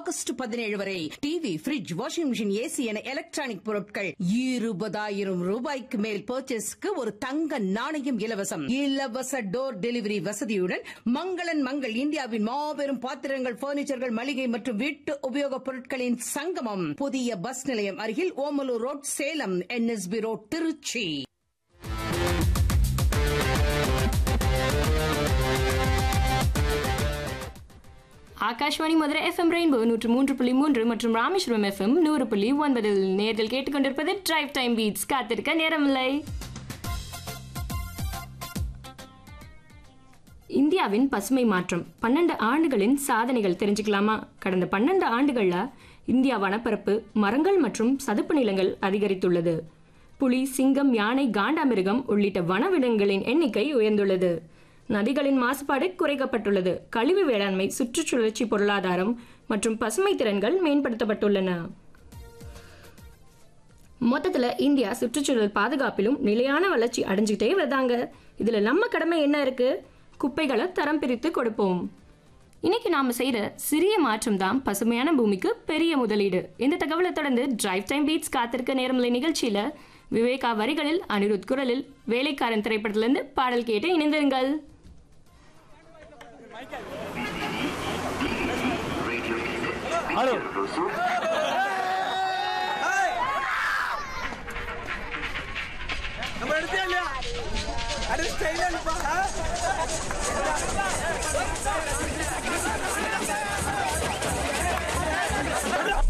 August பதினேழு வரை TV fridge washing machine AC என எலக்ட்ரானிக் பொருட்கள் இருபதாயிரம் ரூபாய்க்கு மேல் பர்ச்சேஸ்க்கு ஒரு தங்க நாணயம் இலவசம் இலவச டோர் டெலிவரி வசதியுடன் மங்களன் மங்கள் இந்தியாவின் மாபெரும் பாத்திரங்கள் பர்னிச்சர்கள் மளிகை மற்றும் வீட்டு உபயோகப் பொருட்களின் சங்கமம் புதிய பஸ் நிலையம் அருகில் Omalur road Salem NSP road Trichy Akashvani Madurai FM rainbow நூற்று மூன்று புள்ளி மூன்று மற்றும் ராமேஸ்வரம் எஃப்எம் நூறு புள்ளி ஒன்பதில் நேர்கள் கேட்டுக்கொண்டிருப்பது டிரைவ் டைம் பீட்ஸ் காத்திருக்க நேரமில்லை இந்தியாவின் பசுமை மாற்றம் பன்னெண்டு ஆண்டுகளின் சாதனைகள் தெரிஞ்சுக்கலாமா கடந்த பன்னெண்டு ஆண்டுகள்ல இந்தியா வனப்பரப்பு மரங்கள் மற்றும் சதுப்பு நிலங்கள் அதிகரித்துள்ளது புலி சிங்கம் யானை காண்டாமிருகம் உள்ளிட்ட வனவிலங்குகளின் எண்ணிக்கை உயர்ந்துள்ளது நதிகளின் மாசுபாடு குறைக்கப்பட்டுள்ளது கழிவு வேளாண்மை சுற்றுச்சுழற்சி பொருளாதாரம் மற்றும் பசுமை திறன்கள் மேம்படுத்தப்பட்டுள்ளன மொத்தத்துல இந்தியா சுற்றுச்சூழல் பாதுகாப்பிலும் நிலையான வளர்ச்சி அடைஞ்சுக்கிட்டே வருதாங்க இதுல நம்ம கடமை என்ன இருக்கு குப்பைகளை தரம் பிரித்து கொடுப்போம் இன்னைக்கு நாம செய்யற சிறிய மாற்றம் தான் பசுமையான பூமிக்கு பெரிய முதலீடு இந்த தகவலை தொடர்ந்து டிரைவ் டைம் பீட்ஸ் காத்திருக்க நேரமில்லை நிகழ்ச்சியில விவேகா வரிகளில் அனிருத் குரலில் வேலைக்காரன் திரைப்படத்திலிருந்து பாடல் கேட்டு இணைந்திருங்கள் ஹலோ நம்ம எடுத்தே இல்லையா அடி ஸ்டைலா இருப்பா